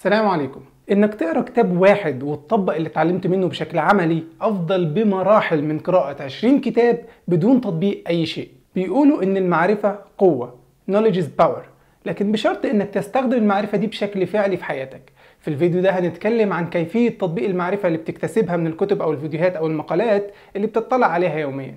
السلام عليكم انك تقرا كتاب واحد وتطبق اللي اتعلمت منه بشكل عملي افضل بمراحل من قراءة 20 كتاب بدون تطبيق اي شيء بيقولوا ان المعرفة قوة knowledge is power لكن بشرط انك تستخدم المعرفة دي بشكل فعلي في حياتك في الفيديو ده هنتكلم عن كيفية تطبيق المعرفة اللي بتكتسبها من الكتب او الفيديوهات او المقالات اللي بتطلع عليها يوميا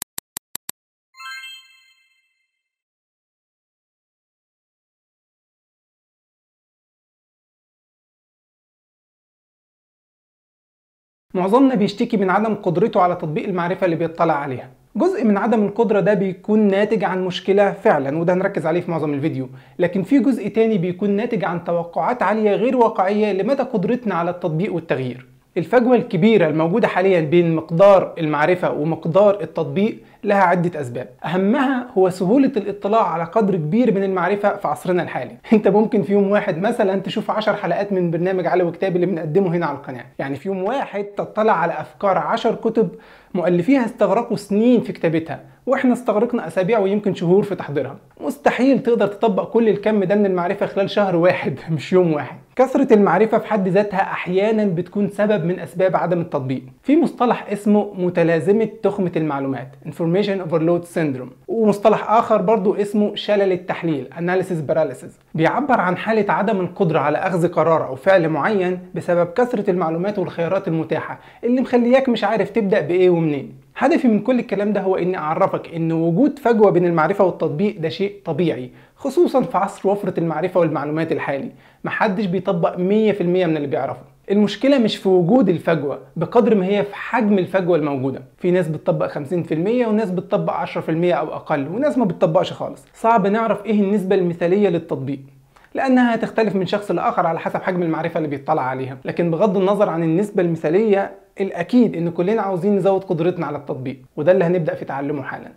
معظمنا بيشتكي من عدم قدرته على تطبيق المعرفة اللي بيطلع عليها جزء من عدم القدرة ده بيكون ناتج عن مشكلة فعلا وده هنركز عليه في معظم الفيديو لكن في جزء تاني بيكون ناتج عن توقعات عالية غير واقعية لمدى قدرتنا على التطبيق والتغيير الفجوة الكبيرة الموجودة حاليا بين مقدار المعرفة ومقدار التطبيق لها عدة أسباب أهمها هو سهولة الاطلاع على قدر كبير من المعرفة في عصرنا الحالي أنت ممكن في يوم واحد مثلا تشوف 10 حلقات من برنامج علي وكتاب اللي بنقدمه هنا على القناة يعني في يوم واحد تطلع على أفكار 10 كتب مؤلفيها استغرقوا سنين في كتابتها واحنا استغرقنا اسابيع ويمكن شهور في تحضيرها مستحيل تقدر تطبق كل الكم ده من المعرفه خلال شهر واحد مش يوم واحد كثرة المعرفة في حد ذاتها أحيانا بتكون سبب من أسباب عدم التطبيق في مصطلح اسمه متلازمة تخمة المعلومات Information Overload Syndrome ومصطلح آخر برضو اسمه شلل التحليل Analysis Paralysis بيعبر عن حالة عدم القدرة على أخذ قرار أو فعل معين بسبب كثرة المعلومات والخيارات المتاحة اللي مخلياك مش عارف تبدأ بإيه ومنين هدفي من كل الكلام ده هو اني اعرفك ان وجود فجوه بين المعرفه والتطبيق ده شيء طبيعي خصوصا في عصر وفره المعرفه والمعلومات الحالي محدش بيطبق 100% من اللي بيعرفه المشكله مش في وجود الفجوه بقدر ما هي في حجم الفجوه الموجوده في ناس بتطبق 50% وناس بتطبق 10% او اقل وناس ما بتطبقش خالص صعب نعرف ايه النسبه المثاليه للتطبيق لانها هتختلف من شخص لاخر على حسب حجم المعرفه اللي بيطلع عليها لكن بغض النظر عن النسبه المثاليه الاكيد ان كلنا عاوزين نزود قدرتنا على التطبيق وده اللي هنبدا في تعلمه حالا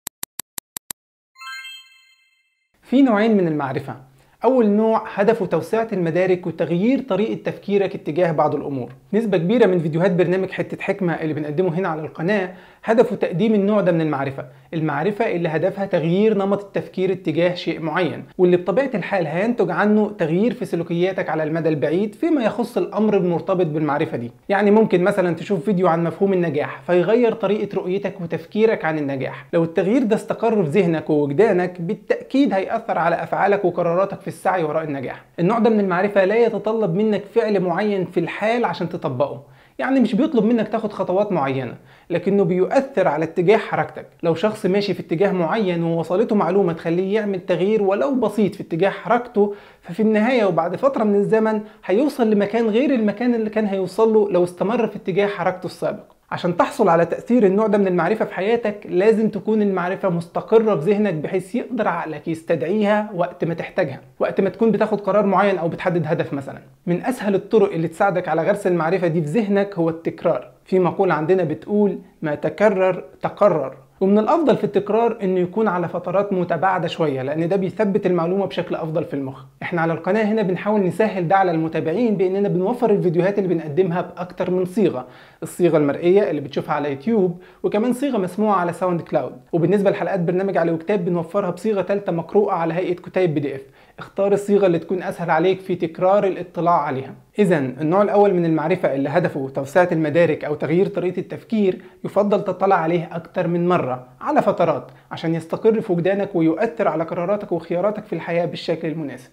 في نوعين من المعرفه أول نوع هدفه توسعة المدارك وتغيير طريقة تفكيرك اتجاه بعض الأمور. نسبة كبيرة من فيديوهات برنامج حتة حكمة اللي بنقدمه هنا على القناة هدفه تقديم النوع ده من المعرفة، المعرفة اللي هدفها تغيير نمط التفكير اتجاه شيء معين، واللي بطبيعة الحال هينتج عنه تغيير في سلوكياتك على المدى البعيد فيما يخص الأمر المرتبط بالمعرفة دي. يعني ممكن مثلا تشوف فيديو عن مفهوم النجاح فيغير طريقة رؤيتك وتفكيرك عن النجاح. لو التغيير ده استقر في ذهنك ووجدانك بالتأكيد هيأثر على أفعالك وقراراتك في السعي وراء النجاح النوع ده من المعرفة لا يتطلب منك فعل معين في الحال عشان تطبقه يعني مش بيطلب منك تاخد خطوات معينة لكنه بيؤثر على اتجاه حركتك لو شخص ماشي في اتجاه معين ووصلته معلومة تخليه يعمل تغيير ولو بسيط في اتجاه حركته ففي النهاية وبعد فترة من الزمن هيوصل لمكان غير المكان اللي كان هيوصل له لو استمر في اتجاه حركته السابق عشان تحصل على تأثير النوع ده من المعرفة في حياتك لازم تكون المعرفة مستقرة في ذهنك بحيث يقدر عقلك يستدعيها وقت ما تحتاجها وقت ما تكون بتاخد قرار معين أو بتحدد هدف مثلا من أسهل الطرق اللي تساعدك على غرس المعرفة دي في ذهنك هو التكرار في مقولة عندنا بتقول ما تكرر تقرر ومن الافضل في التكرار انه يكون على فترات متباعده شويه لان ده بيثبت المعلومه بشكل افضل في المخ احنا على القناه هنا بنحاول نسهل ده على المتابعين باننا بنوفر الفيديوهات اللي بنقدمها باكتر من صيغه الصيغه المرئيه اللي بتشوفها على يوتيوب وكمان صيغه مسموعه على ساوند كلاود وبالنسبه لحلقات برنامج على وكتاب بنوفرها بصيغه ثالثه مقروءه على هيئه كتيب بي دي اف اختار الصيغه اللي تكون اسهل عليك في تكرار الاطلاع عليها اذا النوع الاول من المعرفه اللي هدفه توسعه المدارك او تغيير طريقه التفكير يفضل تطلع عليه اكتر من مره على فترات عشان يستقر في وجدانك ويؤثر على قراراتك وخياراتك في الحياه بالشكل المناسب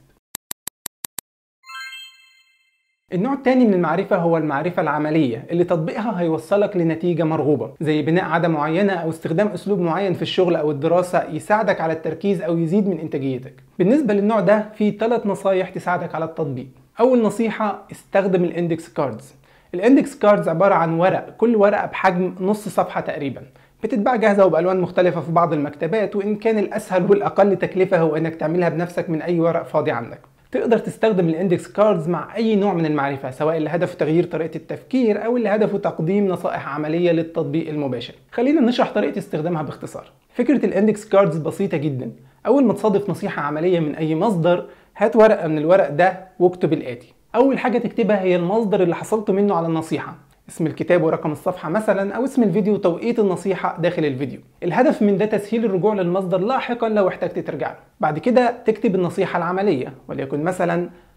النوع الثاني من المعرفة هو المعرفة العملية اللي تطبيقها هيوصلك لنتيجة مرغوبة زي بناء عادة معينة أو استخدام أسلوب معين في الشغل أو الدراسة يساعدك على التركيز أو يزيد من إنتاجيتك بالنسبة للنوع ده في ثلاث نصايح تساعدك على التطبيق أول نصيحة استخدم الاندكس كاردز الاندكس كاردز عبارة عن ورق كل ورقة بحجم نص صفحة تقريبا بتتباع جاهزة وبألوان مختلفة في بعض المكتبات وإن كان الأسهل والأقل تكلفة هو إنك تعملها بنفسك من أي ورق فاضي عندك تقدر تستخدم الاندكس كاردز مع اي نوع من المعرفه سواء اللي هدفه تغيير طريقه التفكير او اللي هدفه تقديم نصائح عمليه للتطبيق المباشر خلينا نشرح طريقه استخدامها باختصار فكره الاندكس كاردز بسيطه جدا اول ما تصادف نصيحه عمليه من اي مصدر هات ورقه من الورق ده واكتب الاتي اول حاجه تكتبها هي المصدر اللي حصلت منه على النصيحه اسم الكتاب ورقم الصفحة مثلا أو اسم الفيديو وتوقيت النصيحة داخل الفيديو الهدف من ده تسهيل الرجوع للمصدر لاحقا لو احتجت ترجع له بعد كده تكتب النصيحة العملية وليكن مثلا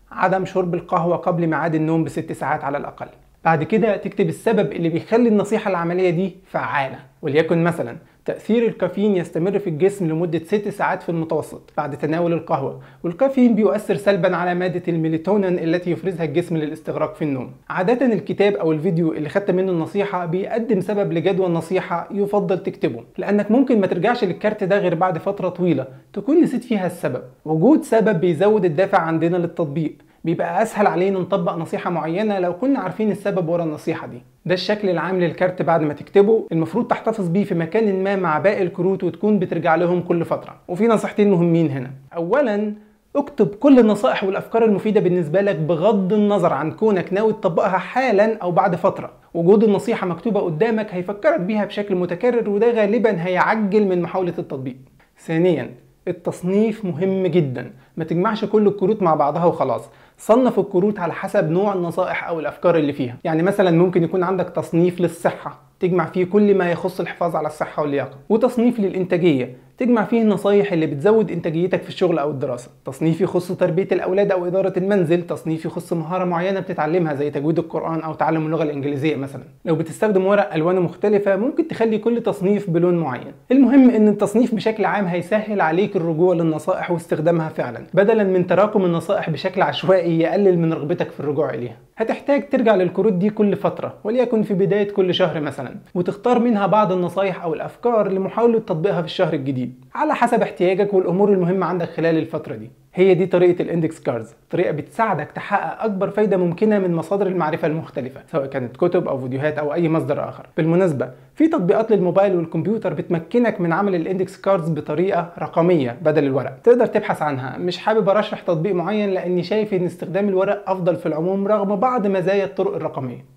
عدم شرب القهوة قبل ميعاد النوم بست ساعات على الأقل بعد كده تكتب السبب اللي بيخلي النصيحة العملية دي فعالة وليكن مثلا تأثير الكافيين يستمر في الجسم لمدة 6 ساعات في المتوسط بعد تناول القهوة والكافيين بيؤثر سلبا على مادة الميلاتونين التي يفرزها الجسم للاستغراق في النوم عادة الكتاب أو الفيديو اللي خدت منه النصيحة بيقدم سبب لجدوى النصيحة يفضل تكتبه لأنك ممكن ما ترجعش للكارت ده غير بعد فترة طويلة تكون نسيت فيها السبب وجود سبب بيزود الدافع عندنا للتطبيق بيبقى اسهل علينا نطبق نصيحه معينه لو كنا عارفين السبب ورا النصيحه دي ده الشكل العام للكارت بعد ما تكتبه المفروض تحتفظ بيه في مكان ما مع باقي الكروت وتكون بترجع لهم كل فتره وفي نصيحتين مهمين هنا اولا اكتب كل النصائح والافكار المفيده بالنسبه لك بغض النظر عن كونك ناوي تطبقها حالا او بعد فتره وجود النصيحه مكتوبه قدامك هيفكرك بيها بشكل متكرر وده غالبا هيعجل من محاوله التطبيق ثانيا التصنيف مهم جدا ما تجمعش كل الكروت مع بعضها وخلاص صنف الكروت على حسب نوع النصائح او الافكار اللي فيها يعني مثلا ممكن يكون عندك تصنيف للصحه تجمع فيه كل ما يخص الحفاظ على الصحه واللياقه وتصنيف للانتاجيه تجمع فيه النصايح اللي بتزود انتاجيتك في الشغل او الدراسه تصنيف يخص تربيه الاولاد او اداره المنزل تصنيف يخص مهاره معينه بتتعلمها زي تجويد القران او تعلم اللغه الانجليزيه مثلا لو بتستخدم ورق الوانه مختلفه ممكن تخلي كل تصنيف بلون معين المهم ان التصنيف بشكل عام هيسهل عليك الرجوع للنصائح واستخدامها فعلا بدلا من تراكم النصائح بشكل عشوائي يقلل من رغبتك في الرجوع اليها هتحتاج ترجع للكروت دي كل فتره وليكن في بدايه كل شهر مثلا وتختار منها بعض النصائح او الافكار لمحاوله تطبيقها في الشهر الجديد على حسب احتياجك والامور المهمه عندك خلال الفتره دي هي دي طريقه الاندكس كاردز طريقه بتساعدك تحقق اكبر فايده ممكنه من مصادر المعرفه المختلفه سواء كانت كتب او فيديوهات او اي مصدر اخر بالمناسبه في تطبيقات للموبايل والكمبيوتر بتمكنك من عمل الاندكس كاردز بطريقه رقميه بدل الورق تقدر تبحث عنها مش حابب ارشح تطبيق معين لاني شايف ان استخدام الورق افضل في العموم رغم بعض مزايا الطرق الرقميه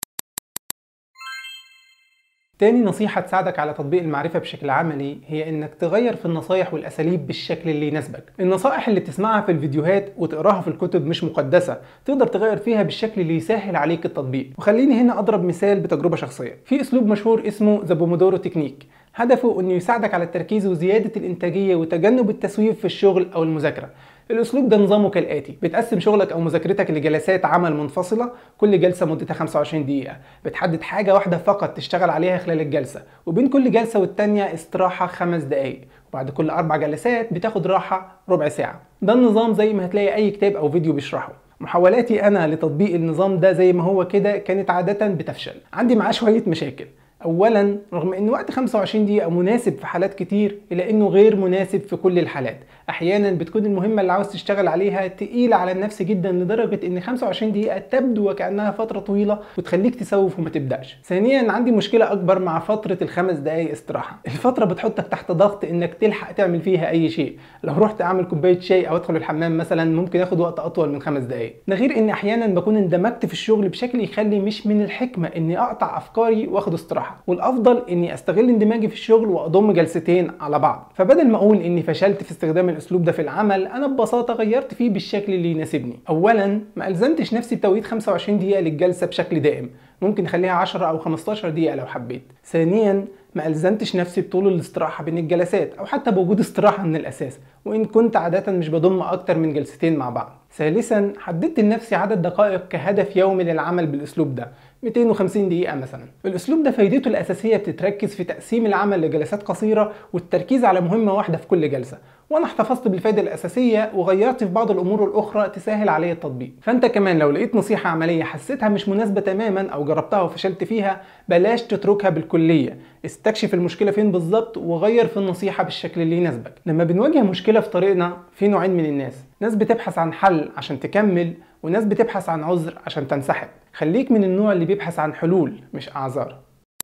تاني نصيحة تساعدك على تطبيق المعرفة بشكل عملي هي انك تغير في النصايح والاساليب بالشكل اللي يناسبك النصائح اللي بتسمعها في الفيديوهات وتقراها في الكتب مش مقدسة تقدر تغير فيها بالشكل اللي يسهل عليك التطبيق وخليني هنا اضرب مثال بتجربة شخصية في اسلوب مشهور اسمه ذا بومودورو تكنيك هدفه انه يساعدك على التركيز وزيادة الانتاجية وتجنب التسويف في الشغل او المذاكرة الاسلوب ده نظامه كالاتي بتقسم شغلك او مذاكرتك لجلسات عمل منفصله كل جلسه مدتها 25 دقيقه بتحدد حاجه واحده فقط تشتغل عليها خلال الجلسه وبين كل جلسه والتانيه استراحه خمس دقائق وبعد كل اربع جلسات بتاخد راحه ربع ساعه ده النظام زي ما هتلاقي اي كتاب او فيديو بيشرحه محاولاتي انا لتطبيق النظام ده زي ما هو كده كانت عاده بتفشل عندي معاه شويه مشاكل اولا رغم ان وقت 25 دقيقه مناسب في حالات كتير الا انه غير مناسب في كل الحالات احيانا بتكون المهمه اللي عاوز تشتغل عليها تقيله على النفس جدا لدرجه ان 25 دقيقه تبدو وكانها فتره طويله وتخليك تسوف وما تبداش ثانيا عندي مشكله اكبر مع فتره الخمس دقائق استراحه الفتره بتحطك تحت ضغط انك تلحق تعمل فيها اي شيء لو رحت اعمل كوبايه شاي او ادخل الحمام مثلا ممكن ياخد وقت اطول من خمس دقائق ده غير ان احيانا بكون اندمجت في الشغل بشكل يخلي مش من الحكمه اني اقطع افكاري واخد استراحه والافضل اني استغل اندماجي في الشغل واضم جلستين على بعض فبدل ما اقول اني فشلت في استخدام الاسلوب ده في العمل انا ببساطه غيرت فيه بالشكل اللي يناسبني اولا ما الزمتش نفسي بتوقيت 25 دقيقه للجلسه بشكل دائم ممكن اخليها 10 او 15 دقيقه لو حبيت ثانيا ما الزمتش نفسي بطول الاستراحه بين الجلسات او حتى بوجود استراحه من الاساس وان كنت عاده مش بضم اكتر من جلستين مع بعض ثالثا حددت لنفسي عدد دقائق كهدف يومي للعمل بالاسلوب ده 250 دقيقة مثلا. الأسلوب ده فايدته الأساسية بتتركز في تقسيم العمل لجلسات قصيرة والتركيز على مهمة واحدة في كل جلسة، وأنا احتفظت بالفايدة الأساسية وغيرت في بعض الأمور الأخرى تسهل علي التطبيق. فأنت كمان لو لقيت نصيحة عملية حسيتها مش مناسبة تماما أو جربتها وفشلت فيها بلاش تتركها بالكلية، استكشف المشكلة فين بالظبط وغير في النصيحة بالشكل اللي يناسبك. لما بنواجه مشكلة في طريقنا في نوعين من الناس، ناس بتبحث عن حل عشان تكمل وناس بتبحث عن عذر عشان تنسحب خليك من النوع اللي بيبحث عن حلول مش أعذار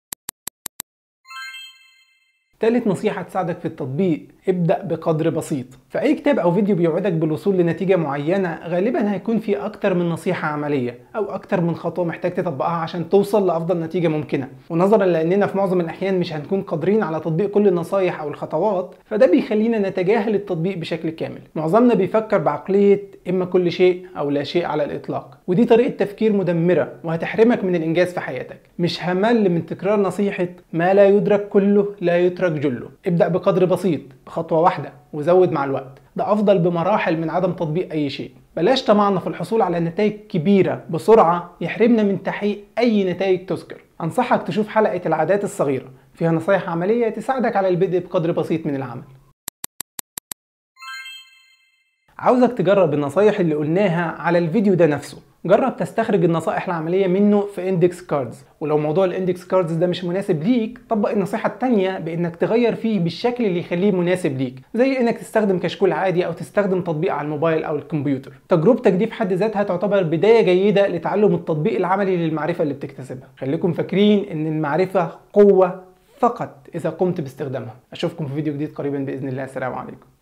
تالت نصيحة تساعدك في التطبيق ابدأ بقدر بسيط في أي كتاب أو فيديو بيوعدك بالوصول لنتيجة معينة غالبا هيكون في أكتر من نصيحة عملية أو أكتر من خطوة محتاج تطبقها عشان توصل لأفضل نتيجة ممكنة ونظرا لأننا في معظم الأحيان مش هنكون قادرين على تطبيق كل النصايح أو الخطوات فده بيخلينا نتجاهل التطبيق بشكل كامل معظمنا بيفكر بعقلية إما كل شيء أو لا شيء على الإطلاق ودي طريقة تفكير مدمرة وهتحرمك من الإنجاز في حياتك مش همل من تكرار نصيحة ما لا يدرك كله لا يترك جله ابدأ بقدر بسيط بخطوة واحدة وزود مع الوقت ده أفضل بمراحل من عدم تطبيق أي شيء بلاش طمعنا في الحصول على نتائج كبيرة بسرعة يحرمنا من تحقيق أي نتائج تذكر أنصحك تشوف حلقة العادات الصغيرة فيها نصايح عملية تساعدك على البدء بقدر بسيط من العمل عاوزك تجرب النصايح اللي قلناها على الفيديو ده نفسه جرب تستخرج النصائح العملية منه في اندكس كاردز ولو موضوع الاندكس كاردز ده مش مناسب ليك طبق النصيحة التانية بانك تغير فيه بالشكل اللي يخليه مناسب ليك زي انك تستخدم كشكول عادي او تستخدم تطبيق على الموبايل او الكمبيوتر تجربتك دي في حد ذاتها تعتبر بداية جيدة لتعلم التطبيق العملي للمعرفة اللي بتكتسبها خليكم فاكرين ان المعرفة قوة فقط اذا قمت باستخدامها اشوفكم في فيديو جديد قريبا باذن الله السلام عليكم